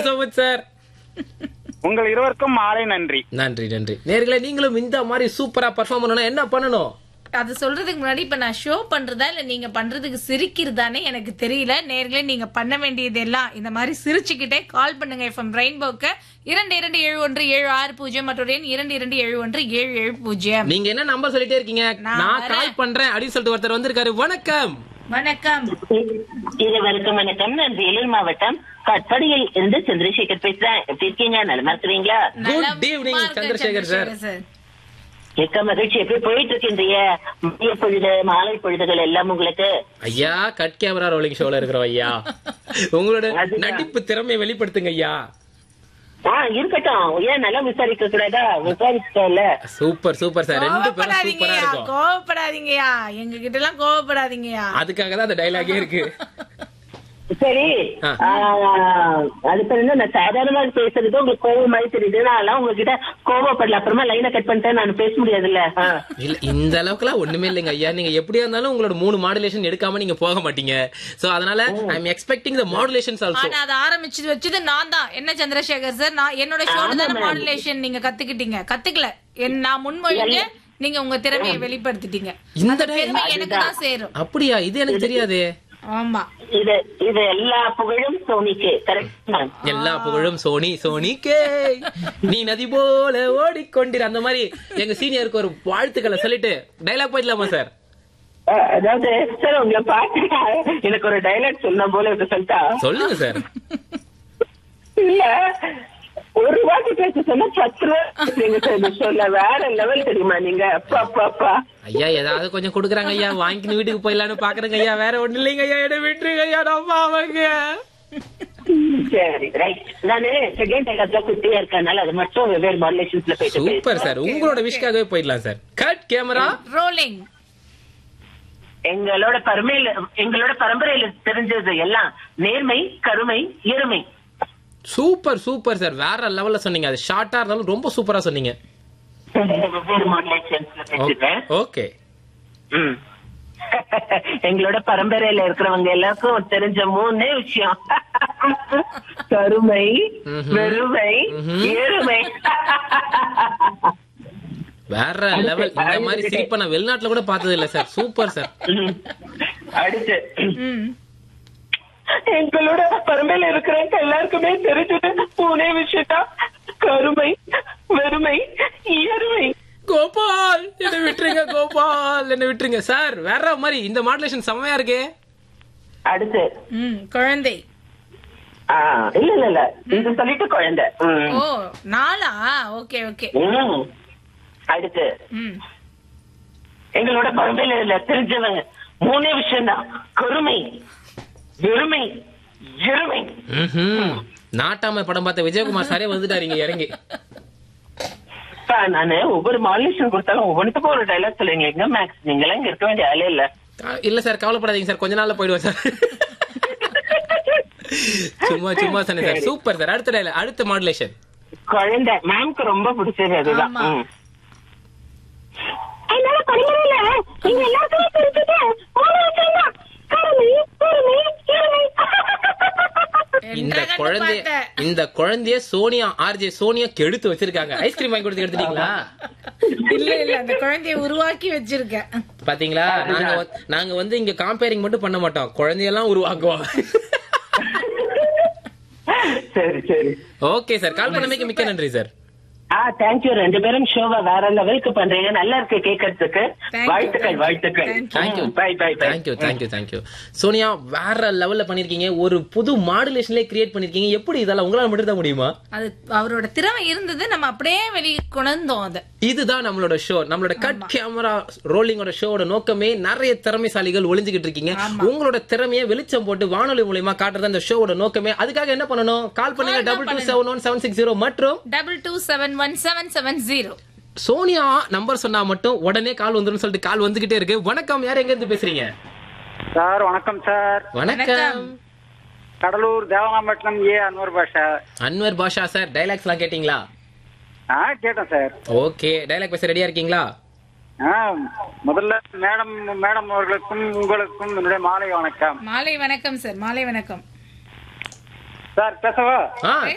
So much sir உங்கள் இருவருக்கும் மாலை நன்றி நன்றி நன்றி நேர்களே நீங்களும் இந்த மாதிரி சூப்பரா பெர்ஃபார்ம் பண்ணணும் என்ன பண்ணணும் அது சொல்றதுக்கு முன்னாடி இப்ப நான் ஷோ பண்றதா இல்ல நீங்க பண்றதுக்கு சிரிக்கிறதானே எனக்கு தெரியல நேர்களே நீங்க பண்ண வேண்டியது எல்லாம் இந்த மாதிரி சிரிச்சுக்கிட்டே கால் பண்ணுங்க எஃப்எம் ரெயின்போக்கு இரண்டு இரண்டு ஏழு ஒன்று ஏழு ஆறு பூஜ்ஜியம் மற்றொரு எண் இரண்டு இரண்டு ஏழு ஒன்று ஏழு ஏழு பூஜ்ஜியம் நீங்க என்ன நம்பர் சொல்லிட்டே இருக்கீங்க நான் நான் வரேன். கால் பண்றேன் அப்படின்னு சொல்லிட்டு ஒருத்தர் வந்திருக்காரு வணக்கம் வணக்கம் இருவருக்கும் வணக்கம் நான் வேலூர் மாவட்டம் கட்படியில் இருந்து சந்திரசேகர் பேசுறேன் எப்படி இருக்கீங்க நலமா இருக்கிறீங்களா நல்லா evening, சும்மா இருக்க சந்திரசேகர் சார். சார் எக்க மகிழ்ச்சி எப்படி போயிட்டு இருக்கின்றைய மதிய பொழுது மாலை பொழுதுகள் எல்லாம் உங்களுக்கு ஐயா கட் கேமரா ரோலிங் ஷோல இருக்கிறோம் ஐயா உங்களோட அதுதான். நடிப்பு திறமையை வெளிப்படுத்துங்க ஐயா ஆ இருக்கட்டும் ஏன் நல்லா விசாரிக்க கூடாதா விசாரிச்சல சூப்பர் சூப்பர் சார் ரெண்டு பேரும் சூப்பரா கோவப்படாதீங்கயா இருக்கும் கோவப்படாதீங்கயா எங்க கிட்ட எல்லாம் கோவப்படாதீங்கயா அதுக்காக தான் அந்த டைலாகே இருக்கு சரி ஆ. ஆ, அது பேர் என்ன நான் சாதாரணமா பேசுறது உங்களுக்கு கோவம் மாதிரி தெரியுது நான் உங்ககிட்ட கோவப்படல அப்புறமா லைனை கட் பண்ணிட்டேன் நான் பேச முடியாதுல்ல ஆ. இல்ல இந்த அளவுக்குலாம் ஒண்ணுமே இல்லைங்க ஐயா நீங்க எப்படியா இருந்தாலும் உங்களோட மூணு மாடுலேஷன் எடுக்காம நீங்க போக மாட்டீங்க சோ அதனால I am expecting the modulations also ஆனா அதை ஆரம்பிச்சது வச்சது நான் தான் என்ன சந்திரசேகர் சார் நான் என்னோட ஷோல தானே மாடுலேஷன் நீங்க கத்துக்கிட்டீங்க கத்துக்கல என் நான் முன்மொழிங்க நீங்க உங்க திறமையை வெளிப்படுத்திட்டீங்க இந்த அந்த பெருமை எனக்கு தான் சேரும் அப்படியா இது எனக்கு தெரியாதே ஆமா இது இது எல்லா புகழும் சோனிக்கு கரெக்ட் எல்லா புகழும் சோனி சோனிக்கே நீ நதி போல ஓடிக்கொண்டிரு அந்த மாதிரி எங்க சீனியருக்கு ஒரு வாழ்த்துக்களை சொல்லிட்டு டைலாக் போயிடலாமா சார் அஹ் அதாவது சார் உங்களை பாத்து எனக்கு ஒரு டைலாக் சொன்ன போல இருக்கு சொல்லிட்டா சொல்லுங்க சார் இல்ல ஒரு வாட்டி பேச சொன்னா பத்து ரூபா பேசுறீங்க சார் இந்த ஷோல வேற லெவல் தெரியுமா நீங்க அப்பா அப்பா அப்பா ஐயா ஏதாவது கொஞ்சம் கொடுக்குறாங்க ஐயா வாங்கிட்டு வீட்டுக்கு போயிடலான்னு பாக்குறேங்க ஐயா வேற ஒண்ணு இல்லைங்க ஐயா என்ன விட்டுருங்க ஐயா நம்ம அவங்க சரி ரைட் நானு செகண்ட் டைலாக்ல குட்டியா இருக்கனால அது மட்டும் வெவ்வேறு மாடுலேஷன்ஸ்ல போயிட்டு சூப்பர் சார் உங்களோட விஷக்காகவே போயிடலாம் சார் கட் கேமரா ரோலிங் எங்களோட பரமையில எங்களோட பரம்பரையில தெரிஞ்சது எல்லாம் நேர்மை கருமை எருமை சூப்பர் சூப்பர் சார் வேற லெவல்ல சொன்னீங்க அது ஷார்ட்டா இருந்தாலும் ரொம்ப சூப்பரா சொன்னீங்க வெவ்வேறு மாடுலேஷன்ஸ்ல பேசிட்டேன் ஓகே ம். எங்களோட பரம்பரையில இருக்கிறவங்க எல்லாருக்கும் தெரிஞ்ச மூணே விஷயம் கருமை ம்ஹும். வெறுமை ம்ஹும். ஏறுமை வேற லெவல் இந்த மாதிரி சிரிப்பை நான் வெளிநாட்டுல கூட பார்த்தது இல்ல சார் சூப்பர் சார் ம். அடுத்து ம் எங்களோட பரம்பரையில இருக்கிறவங்க எல்லாருக்குமே தெரிஞ்சது மூணே விஷயம் கருமை வெறுமை ஏறுமை கோபால் என்ன விட்டுருங்க கோபால் என்ன விட்டுருங்க சார் வேற மாதிரி இந்த மாடுலேஷன் செம்மையா இருக்கே அடுத்து ம் குழந்தை ஆ, இல்ல இல்ல இல்ல இது சொல்லிட்டு குழந்தை ம். ஓ நாளா ஓகே ஓகே ம். அடுத்து ம் எங்களோட பரம்பரையில தெரிஞ்சவங்க மூணே விஷயம் தான் கருமை வெறுமை எருமை ம்ஹும். நாட்டாமை படம் பார்த்த விஜயகுமார் சாரே வந்துட்டாருங்க இறங்கி அப்பா, நானு ஒவ்வொரு மாடுலேஷன் கொடுத்தாலும் ஒவ்வொன்றுத்துக்கும் ஒரு டைலாக் சொல்லுவீங்க எங்க மேக்ஸ் நீங்க எல்லாம் இங்க இருக்க வேண்டிய ஆளே இல்ல அஹ் இல்ல சார் கவலைப்படாதீங்க சார் கொஞ்ச நாள்ல போயிடுவேன் சார் சும்மா சும்மா சொன்னேன் சார் சூப்பர் சார் அடுத்த dialogue, அடுத்த மாடுலேஷன் குழந்தை மேம்க்கு ரொம்ப பிடிச்சது அதுதான் ஆமா. ம். என்னால பரம்பரையில நீங்க எல்லாருக்குமே தெரிஞ்சது மூணு விஷயம் தான் கருமை வெறுமை எருமை இந்த என்ற கண்ணு குழந்தைய பார்த்தேன். இந்த குழந்தைய சோனியா ஆர்ஜே சோனியா கெடுத்து வச்சிருக்காங்க ஐஸ்கிரீம் வாங்கி கொடுத்து எடுத்துட்டீங்களா இல்ல இல்ல அந்த குழந்தைய உருவாக்கி வச்சிருக்கேன் பாத்தீங்களா நாங்க வந்து- நாங்க வந்து இங்க காம்பேரிங் மட்டும் பண்ண மாட்டோம் குழந்தையெல்லாம் உருவாக்குவோம் சரி சரி ஓகே சார் கால் பண்ணமைக்கு மிக்க நன்றி சார் ஆ தேங்க்யூ ரெண்டு பேரும் ஷோவை வேற லெவலுக்கு பண்றீங்க நல்லா இருக்கு கேட்கறதுக்கு Thank you, வாழ்த்துக்கள் thank you, வாழ்த்துக்கள் thank thank you bye bye bye thank you thank you thank you Sonia வேற லெவல்ல பண்ணிருக்கீங்க ஒரு புது மாடுலேஷன்லயே கிரியேட் பண்ணிருக்கீங்க எப்படி இதெல்லாம் உங்களால மட்டும் தான் முடியுமா அது அவரோட திறமை இருந்தது நம்ம அப்படியே வெளியே கொண்டோம் அத இதுதான் நம்மளோட ஷோ நம்மளோட கட் கேமரா ரோலிங்கோட ஷோவோட நோக்கமே நிறைய திறமைசாலிகள் ஒளிஞ்சுகிட்டு இருக்கீங்க உங்களோட திறமையை வெளிச்சம் போட்டு வானொலி மூலியமா காட்டுறது அந்த ஷோவோட நோக்கமே அதுக்காக என்ன பண்ணணும் கால் பண்ணுங்க double two seven one seven six zero மற்றும் double two seven one seven seven zero Sonia number சொன்னா மட்டும் உடனே கால் வந்துரும் சொல்லிட்டு கால் வந்துகிட்டே இருக்கு வணக்கம் யார் எங்க இருந்து பேசுறீங்க சார் வணக்கம் சார் வணக்கம் Cuddalore Devakampattinam A Anwar Basha Anwar Basha sir dialogues எல்லாம் கேட்டீங்களா ஆ கேட்டேன் சார் ஓகே டைலாக் பேச ரெடியா இருக்கீங்களா ஆ முதல்ல மேடம் மேடம் அவர்களுக்கும் உங்களுக்கும் என்னுடைய மாலை வணக்கம் மாலை வணக்கம் சார் மாலை வணக்கம் சார் பேசவா ஆ